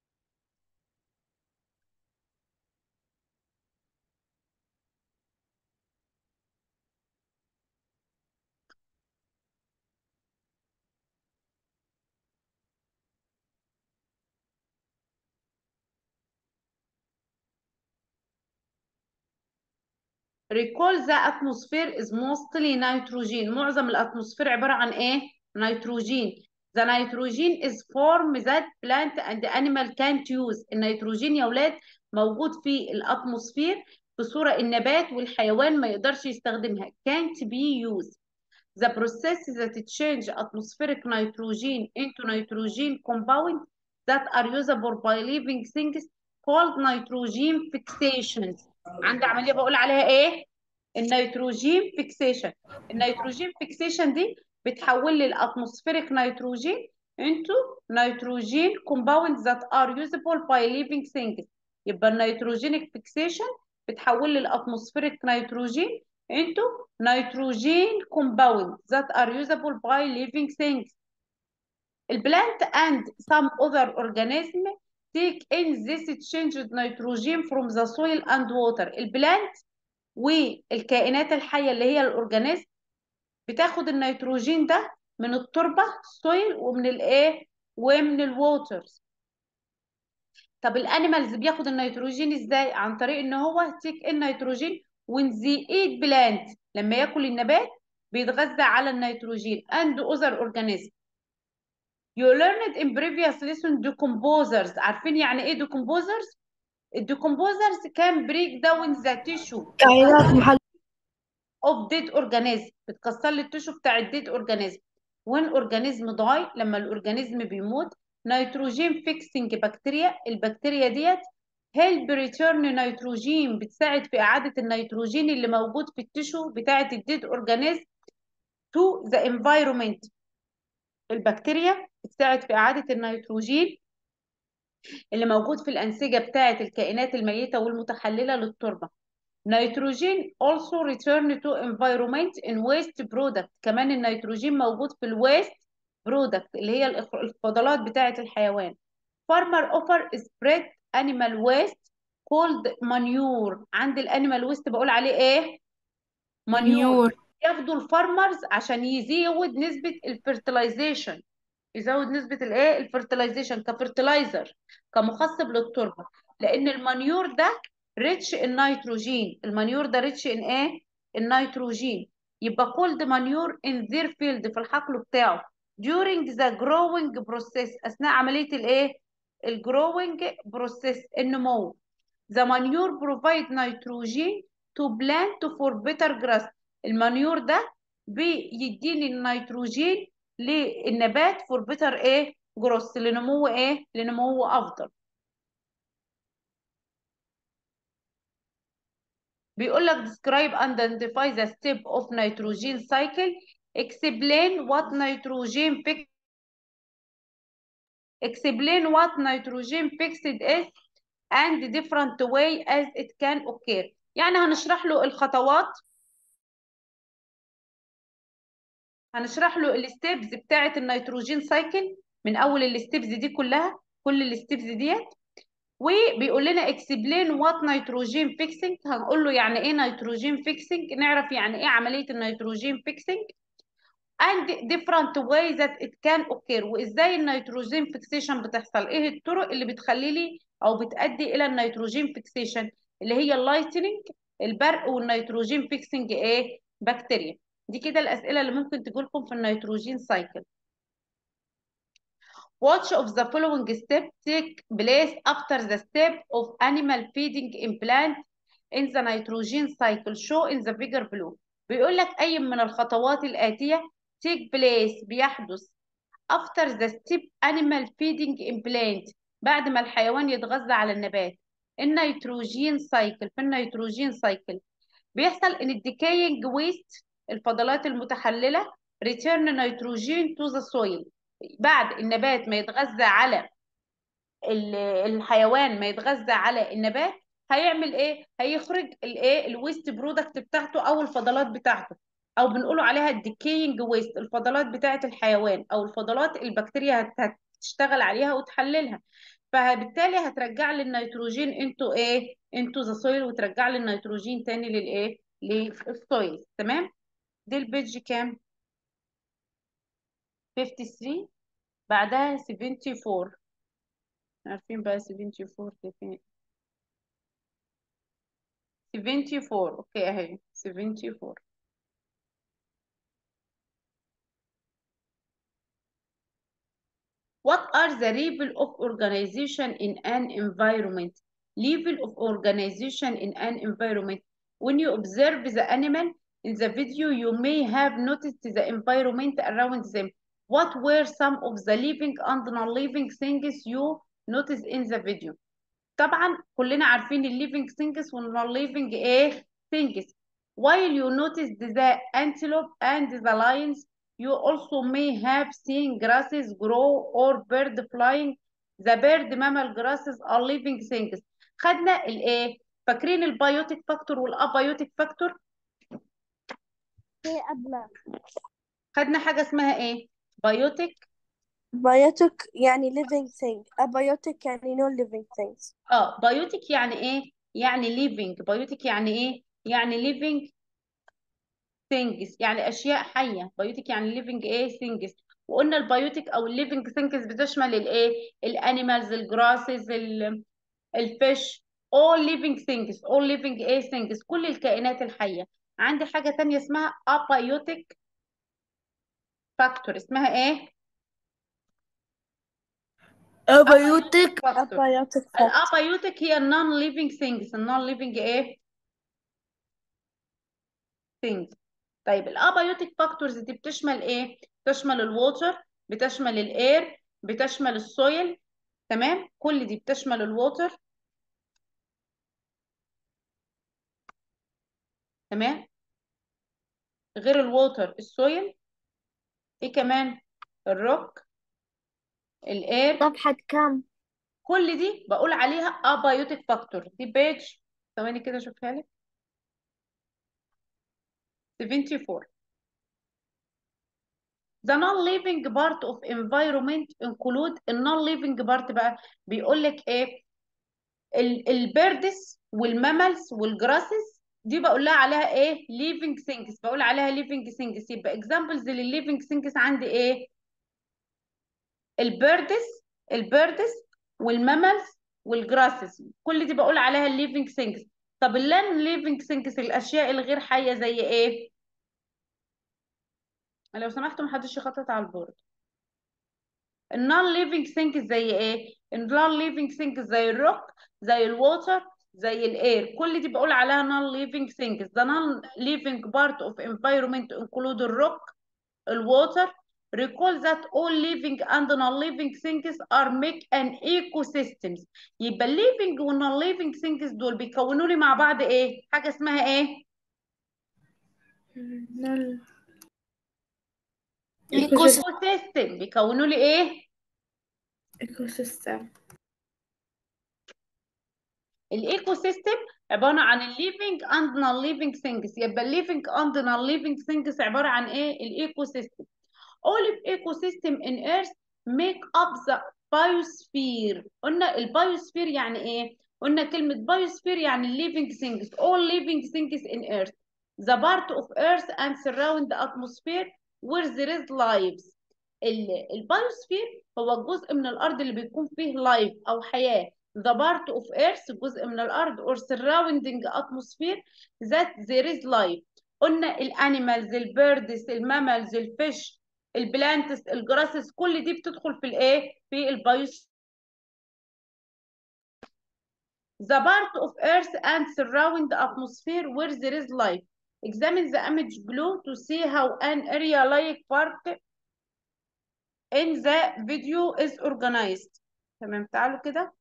recall the atmosphere is mostly nitrogen معظم الاتموسفير عبارة عن ايه نيتروجين the nitrogen is form that plant and animal can't use النيتروجين يا ولاد موجود في الاتموسفير في صورة النبات والحيوان ما يقدرش يستخدمها can't be used the process that change atmospheric nitrogen into nitrogen compound that are usable by living things called nitrogen fixations عندي عمليه بقول عليها ايه النيتروجين فيكسيشن النيتروجين فيكسيشن دي بتحول لي الاتموسفيريك نيتروجين into nitrogen compounds that are usable by living things يبقى النيتروجينيك فيكسيشن بتحول الاتموسفيريك نيتروجين into nitrogen compounds that are usable by living things البلانت and some other organism take in this changed nitrogen from the soil and water البلانت والكائنات الحية اللي هي الأورجانيزم بتاخد النيتروجين ده من التربة السويل ومن الايه ومن الووترز طب الانيمالز بياخد النيتروجين ازاي عن طريق ان هو تيك النيتروجين when they eat plant لما ياكل النبات بيتغذى على النيتروجين and other organism you learned in previous lesson decomposers عارفين يعني ايه decomposers الديكمبوزرز can break down the tissue كائنات محل of dead organism بتكسر لي التشو بتاع الديد organism when organism die لما الاورجانيزم بيموت نيتروجين فيكسنج بكتيريا البكتيريا ديت هيلب ريتيرن نيتروجين بتساعد في اعاده النيتروجين اللي موجود في التشو بتاعه الديد اورجانيزم to the environment البكتيريا بتساعد في اعاده النيتروجين اللي موجود في الانسجه بتاعه الكائنات الميته والمتحلله للتربه نيتروجين also return to environment in waste product كمان النيتروجين موجود في الويست برودكت اللي هي الإخ- الفضلات بتاعة الحيوان farmer offer spread animal waste called manure عند الانيمال ويست بقول عليه ايه manure منيور ياخدوا الفارمرز عشان يزود نسبة الفرتلايزيشن يزود نسبة الايه الفرتلايزيشن كفرتلايزر كمخصب للتربة لان المانيور ده ريتش النيتروجين المانيور ده ريتش ان ايه النيتروجين يبقى كولد مانيور ان their field في الحقل بتاعه during the growing process اثناء عملية الايه الجروينج بروسيس النمو the manure provide nitrogen to plant for better grass المانيور ده بيديني النيتروجين للنبات فور بيتر ايه جروس لنمو ايه لنمو افضل بيقول لك describe and identify the step of nitrogen cycle explain what nitrogen fix explain what nitrogen fixed is and different way as it can occur يعني هنشرح له الخطوات هنشرح له الستيبز بتاعه النيتروجين سايكل من اول الستيبز دي كلها كل الستيبز ديت وبيقول لنا اكسبلين وات نيتروجين فيكسنج هنقول له يعني ايه نيتروجين فيكسنج نعرف يعني ايه عمليه النيتروجين فيكسنج and different ways that it can occur وازاي النيتروجين فيكسيشن بتحصل ايه الطرق اللي بتخلي لي او بتؤدي الى النيتروجين فيكسيشن اللي هي اللايتنينج البرق والنيتروجين فيكسنج ايه بكتيريا دي كده الاسئله اللي ممكن تجي لكم في النيتروجين سايكل Watch of the following step take place after the step of animal feeding implant in the nitrogen cycle show in the figure below بيقول لك أي من الخطوات الآتية take place بيحدث after the step animal feeding implant بعد ما الحيوان يتغذى على النبات النيتروجين سايكل في النيتروجين سايكل بيحصل ان الديكاينج ويست الفضلات المتحللة return nitrogen to the soil بعد النبات ما يتغذى على ال- الحيوان ما يتغذى على النبات هيعمل ايه هيخرج الايه الويست برودكت بتاعته او الفضلات بتاعته او بنقوله عليها الديكينج ويست الفضلات بتاعه الحيوان او الفضلات البكتيريا هت- هتشتغل عليها وتحللها فبالتالي هترجع لي النيتروجين انتو ايه انتو ذا سويل وترجع لي النيتروجين تاني للايه للسويل تمام دي البيج كام 53 بعدها 74 عارفين بقى 74 دي فين 74 اوكي اهي 74 What are the level of organization in an environment? Level of organization in an environment. When you observe the animal in the video, you may have noticed the environment around them. What were some of the living and non-living things you noticed in the video? طبعا كلنا عارفين ال living things وال non-living ايه things. While you noticed the antelope and the lions, you also may have seen grasses grow or bird flying the bird mammal grasses are living things خدنا الايه فاكرين البيوتيك فاكتور والابيوتيك فاكتور هي قبلها خدنا حاجه اسمها ايه بيوتيك biotic يعني living thing abiotic يعني no living things اه بيوتيك يعني ايه يعني living بيوتيك يعني ايه يعني living things يعني اشياء حيه بيوتيك يعني living ايه things وقلنا البيوتيك او الليفنج things بتشمل الايه الانيمالز الجراسز الفيش all living things all living ايه things كل الكائنات الحيه عندي حاجه تانية اسمها abiotic factor اسمها ايه أبيوتك factor abiotic factor الابيوتيك هي النون ليفينج ثينجز النون ليفينج ايه ثينجز طيب الابيوتيك فاكتورز دي بتشمل ايه بتشمل الووتر بتشمل الاير بتشمل السويل تمام كل دي بتشمل الووتر تمام غير الووتر السويل ايه كمان الروك الاير صفحة كام؟ كل دي بقول عليها ابيوتيك فاكتور دي بيج ثواني كده اشوفها لك 74 The non-living part of environment include ال non-living part بقى بيقول لك ايه البيردس والمامالز والجراسز دي بقول لها عليها ايه living things بقول عليها living things يبقى examples للليفنج things عندي ايه البيردس البيردس والمامالز والجراسز كل دي بقول عليها الليفنج things طب اللان ليفنج things الاشياء الغير حيه زي ايه لو سمحتوا محدش يخطط على البورد النون ليفنج ثينكس زي ايه النون ليفنج ثينكس زي الروك زي الووتر زي الاير كل دي بقول عليها non living things the non living part of environment include الروك الووتر recall that all living and non-living things are make an ecosystems يبقى living و non living things دول بيكونوا لي مع بعض ايه حاجة اسمها ايه ecosystem بيكونوا لي ايه ايكو سيستم الايكو سيستم عباره عن الليفنج اند نون ليفنج ثينجز يبقى الليفنج اند نون ليفنج ثينجز عباره عن ايه الايكو سيستم all of ecosystem in earth make up the biosphere قلنا البايوسفير يعني ايه قلنا كلمه بايوسفير يعني living things all living things in earth the part of earth and surround the atmosphere where there is lives ال- البايوسفير هو الجزء من الارض اللي بيكون فيه لايف او حياه the part of earth جزء من الارض or surrounding atmosphere that there is life قلنا الانيمالز البيردز المامالز الفيش البلانتس الجراسس كل دي بتدخل في الايه في البايوس the part of earth and surround the atmosphere where there is life examine the image below to see how an area like park in the video is organized تمام تعالوا كده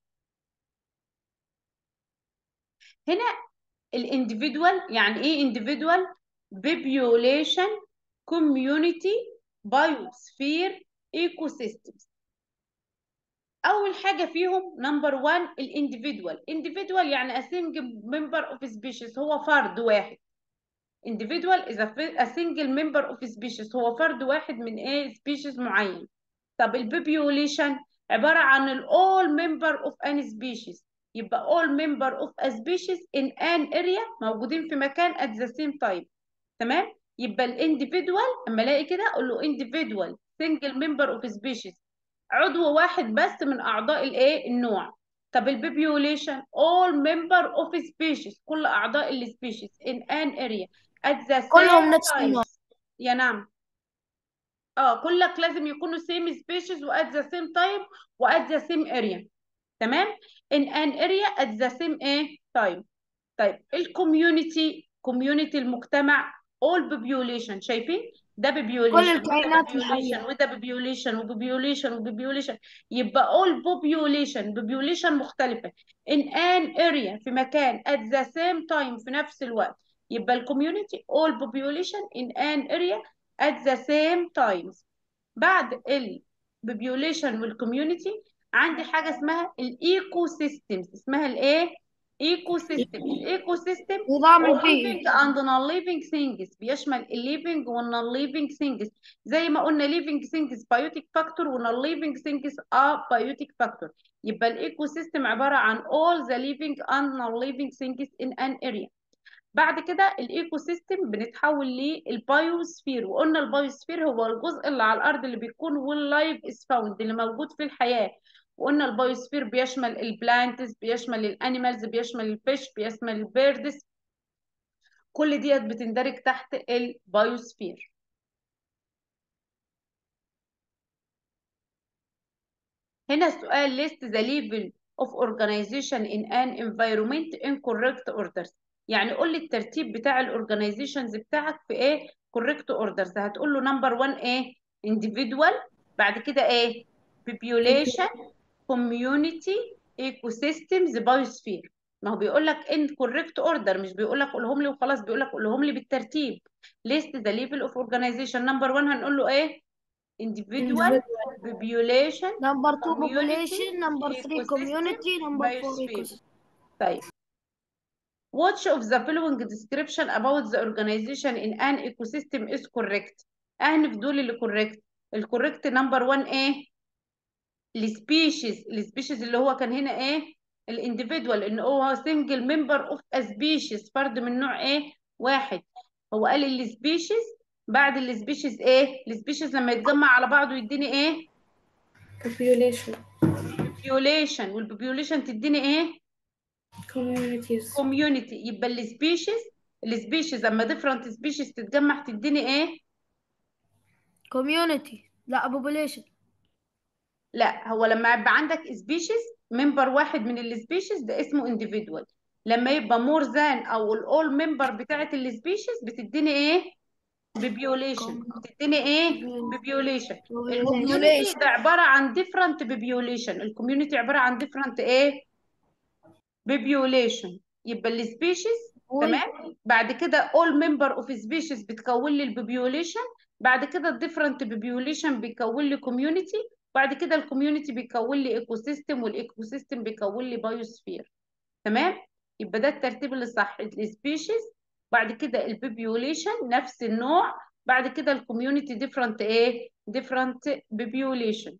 هنا الانديفيدوال يعني ايه individual population community biosphere ecosystems اول حاجه فيهم نمبر 1 الانديفيدوال individual يعني a single member of species هو فرد واحد individual is a fi- a single member of species هو فرد واحد من ايه species معين طب البوبيوليشن عباره عن ال all member of an species يبقى all member of a species in an area موجودين في مكان at the same time تمام يبقى الانديفيدوال اما الاقي كده اقول له individual single member of species عضو واحد بس من اعضاء الايه النوع طب البوبيوليشن all member of species كل اعضاء السبيشيز in an area at the كلهم same نفس النوع. time يا نعم اه كلك لازم يكونوا same species و at the same time و at the same area تمام in an area at the same ايه time طيب الكوميونتي كوميونتي المجتمع all population شايفين ده population كل الكائنات وده population الحية. وده population وpopulation وpopulation يبقى all population population مختلفة in an area في مكان at the same time في نفس الوقت يبقى الكوميونتي all population in an area at the same times بعد البوبيوليشن والكوميونتي عندي حاجه اسمها الايكو سيستمز اسمها الايه ايكو سيستم الايكو سيستم نظام البيئي living and non living things بيشمل الليفنج والنون living things زي ما قلنا living things biotic factor والنون living things are biotic factor يبقى الايكو سيستم عباره عن all the living and non living things in an area بعد كده الايكو سيستم بنتحول للبايوسفير وقلنا البايوسفير هو الجزء اللي على الارض اللي بيكون واللايف از فاوند اللي موجود في الحياه وقلنا البايوسفير بيشمل البلانتس بيشمل الانيمالز بيشمل الفيش بيشمل البيردز كل ديت بتندرج تحت البايوسفير هنا السؤال list the level of organization in an environment in correct orders يعني قول لي الترتيب بتاع الاورجنايزيشنز بتاعك في ايه correct orders هتقول له نمبر 1 ايه individual بعد كده ايه population community ecosystems biosphere ما هو بيقول لك in correct order مش بيقول لك قولهم لي وخلاص بيقول لك قولهم لي بالترتيب list the level of organization number 1 هنقول له ايه individual population نمبر 2 community population نمبر 3 ecosystem community نمبر 4 biosphere ecosystem طيب Which of the following description about the organization in an ecosystem is correct؟ أهن في دول اللي correct. الكوريكت نمبر 1 إيه؟ السبيشيز، السبيشيز اللي هو كان هنا إيه؟ الانديفيدوال إن هو single member of a species فرد من نوع إيه؟ واحد. هو قال السبيشيز بعد السبيشيز إيه؟ السبيشيز لما يتجمع على بعضه يديني إيه؟ population population والبوبيوليشن تديني إيه؟ communities كوميونتي يبقى السبيشيز السبيشيز اما ديفرنت سبيشيز تتجمع تديني ايه community لا population لا هو لما يبقى عندك سبيشيز ممبر واحد من السبيشيز ده اسمه individual لما يبقى مور ذان او الاول ممبر بتاعت السبيشيز بتديني ايه بيبيوليشن بتديني ايه بيبيوليشن الكوميونتي ده عباره عن ديفرنت بيبيوليشن الكوميونتي عباره عن ديفرنت ايه بيبيوليشن يبقى السبيشيز تمام بعد كده all member of species بتكون لي البيبيوليشن بعد كده الديفرنت بيبيوليشن بيكون لي كوميونتي بعد كده الكوميونتي بيكون لي ايكو سيستم والايكو سيستم بيكون لي بايوسفير تمام يبقى ده الترتيب اللي صح السبيشيز بعد كده البيبيوليشن نفس النوع بعد كده الكوميونتي ديفرنت ايه ديفرنت بيبيوليشن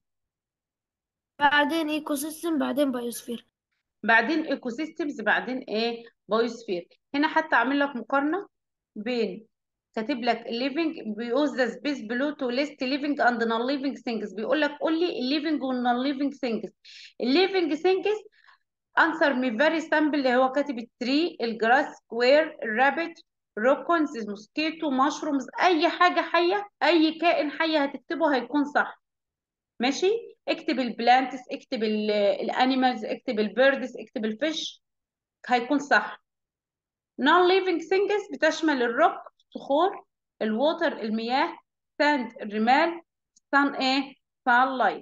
بعدين ايكو سيستم بعدين بايوسفير بعدين ايكو سيستمز بعدين ايه بايوسفير هنا حتى عامل لك مقارنه بين كاتب لك living بيوز ذا سبيس بلو تو ليست living اند نون living things بيقول لك قول لي الليفنج والنون living things الليفنج things answer me very simple اللي هو كاتب التري الجراس سكوير الرابت روكونز موسكيتو مشرومز اي حاجه حيه اي كائن حي هتكتبه هيكون صح ماشي اكتب البلانتس اكتب الانيمالز اكتب البيردز اكتب الفيش هيكون صح non living things بتشمل الروك الصخور الووتر المياه ساند الرمال sun ايه sunlight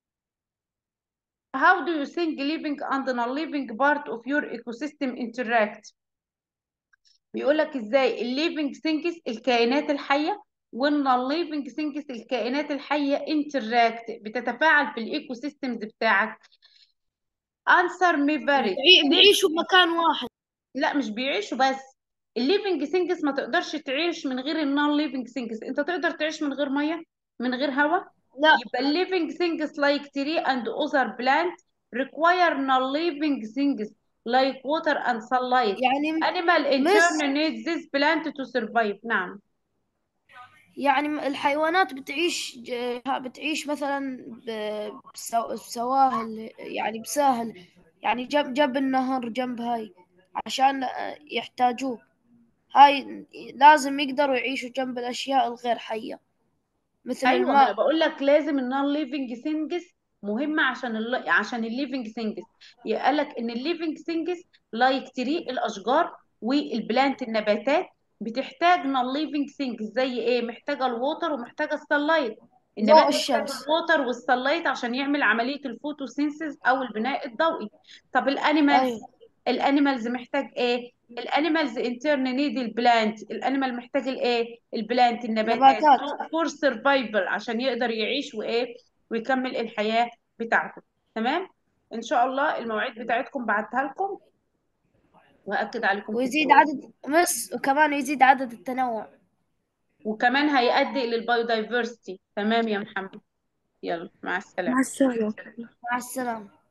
how do you think living and non-living part of your ecosystem interact بيقول لك ازاي الليفنج things الكائنات الحيه والنون ليفنج ثينكس الكائنات الحيه انتراكت بتتفاعل في الايكو سيستمز بتاعك answer me very بيعيشوا بمكان واحد لا مش بيعيشوا بس الليفنج ثينكس ما تقدرش تعيش من غير النون ليفنج ثينكس انت تقدر تعيش من غير ميه من غير هواء لا يبقى الليفنج things like tree and other plant require non-living things like water and sunlight يعني animal in مس- turn needs this plant to survive نعم يعني الحيوانات بتعيش ج- بتعيش مثلا ب- بسو- بسواهل يعني بساهل يعني جنب جنب النهر جنب هاي عشان يحتاجوه هاي لازم يقدروا يعيشوا جنب الأشياء الغير حية مثل ايوه ما انا الماء بقول لك لازم النون ليفنج ثينجز مهمه عشان ال... عشان الليفنج ثينجز قال لك ان الليفنج ثينجز لايك تري الاشجار والبلانت النباتات بتحتاج نون ليفنج ثينجز زي ايه محتاجه الووتر ومحتاجه السلايت النبات ضوء محتاج الشمس. الووتر والسلايت عشان يعمل عمليه الفوتوسينثيز او البناء الضوئي طب الانيمالز أيوة. الانيمالز محتاج ايه الانيمالز انترن نيد البلانت الانيمال محتاج الايه البلانت النباتات نباتات. فور سرفايفل عشان يقدر يعيش وايه ويكمل الحياة بتاعته تمام ان شاء الله المواعيد بتاعتكم بعتها لكم واكد عليكم في ويزيد الجواب. عدد مس وكمان يزيد عدد التنوع وكمان هيؤدي للبايودايفرستي تمام يا محمد يلا مع السلامة مع السلامة مع السلامة